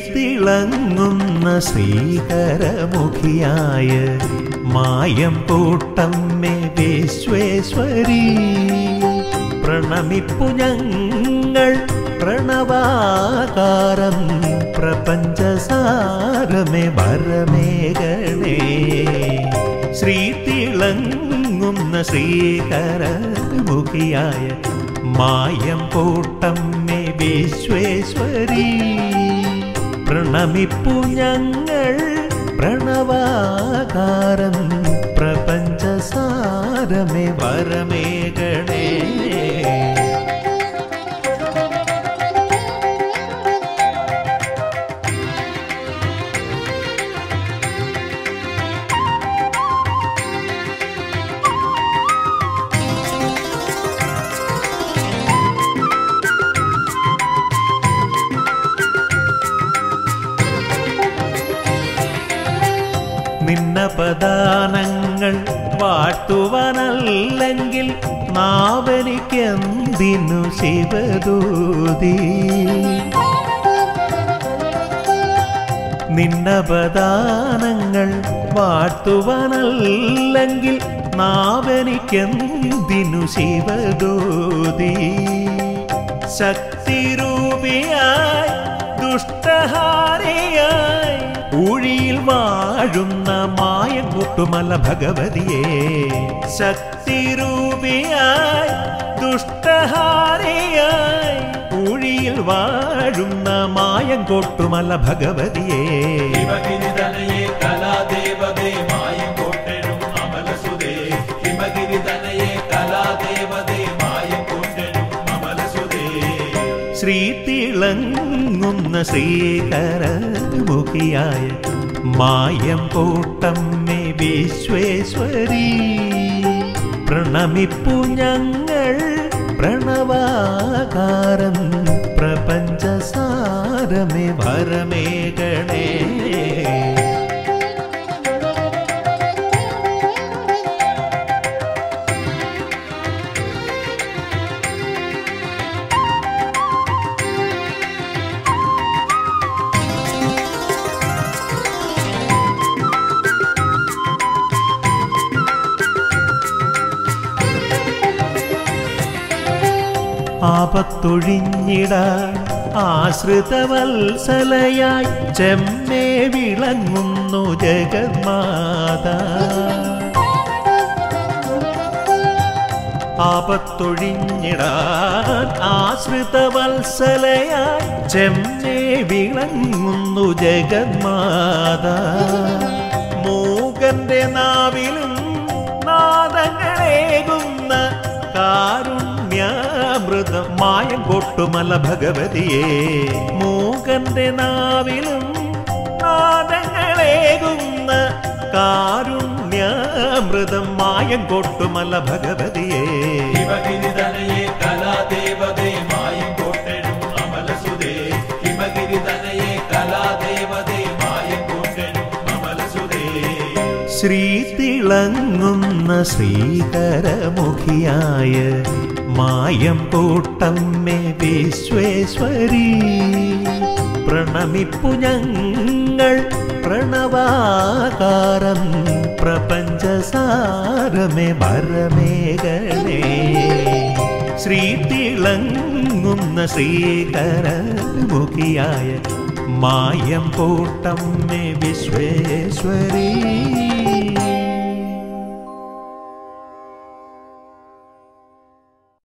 തിളങ്ങുന്ന ശ്രീകരമുഖിയായ മായം കൂട്ടമ്മേ വിശ്വേശ്വരി പ്രണമിപ്പു ഞങ്ങൾ പ്രണവാകാരം പ്രപഞ്ചസാരമേ വരമേകളേ ശ്രീ തിളങ്ങുന്ന ശ്രീകരമുഖിയായ മായം കൂട്ടമ്മേ വിശ്വേശ്വരി പ്രണമിപ്പു ഞങ്ങൾ പ്രണവാകാരം പ്രപഞ്ചസാരമേ വരമേകണേ നിന്നപദാനങ്ങൾ വാട്ടുവാനല്ലെങ്കിൽ നാവനിക്കെന്തിനു ശിവദൂതി നിന്നപദാനങ്ങൾ വാട്ടുവാനല്ലെങ്കിൽ നാവനിക്കെന്തിനു ശിവദൂതി ശക്തിരൂപിയായി ദുഷ്ടഹാരിയായി ഊഴിയിൽ വാഴുന്ന മായങ്കൂട്ടുമല ഭഗവതിയെ ശക്തിരൂപിയായി ദുഷ്ടഹാരിയായി ഊഴിയിൽ വാഴുന്ന മായങ്കോട്ടുമല ഭഗവതിയെ ഹിമഗിരിതനയെ കലാദേവതേ മായം കോട്ടനും അമലസുതേ ഹിമഗിരിതനയെ കലാദേവതേ മായം കോട്ടനും അമലസുതേ ശ്രീ തിളങ്ങുന്ന ശ്രീകരമുഖിയായ മായം കൂട്ടമ്മേ വിശ്വേശ്വരി പ്രണമിപ്പു ഞങ്ങൾ പ്രണവാകാരം പ്രപഞ്ചസാരമേ വരമേകണേ ആപത്തൊഴിഞ്ഞിടാൻ ആശ്രിതവത്സലയായി ചെമ്മേ വിളങ്ങുന്നു ജഗന്മാതാ ആപത്തൊഴിഞ്ഞിടാൻ ആശ്രിതവത്സലയായി ചെമ്മേ വിളങ്ങുന്നു ജഗന്മാതാ മൂകന്റെ നാവിലും നാദങ്ങളേകുന്ന കാരുണ്യാമൃതം മായം കൊട്ടുമല ഭഗവതിയെ മൂകന്റെ നാവിലും നാദങ്ങളേകുന്ന കാരുണ്യാമൃതം മായം കൊട്ടുമല ഭഗവതിയെ ഹിമഗിരിതനയെ കലാദേവതേ മായം കോട്ടനും അമലസുതേ ഹിമഗിരിതനയെ കലാദേവതേ മായം കോട്ടനും അമലസുതേ ശ്രീ തിളങ്ങുന്ന ശ്രീകരമുഖിയായ മായം കൂട്ടമ്മേ വിശ്വേശ്വരി പ്രണമിപ്പു ഞങ്ങൾ പ്രണവാകാരം പ്രപഞ്ചസാരമേ വരമേകണേ ശ്രീ തിളങ്ങുന്ന ശ്രീകരമുഖിയായ മായം കൂട്ടമ്മേ വിശ്വേശ്വരീ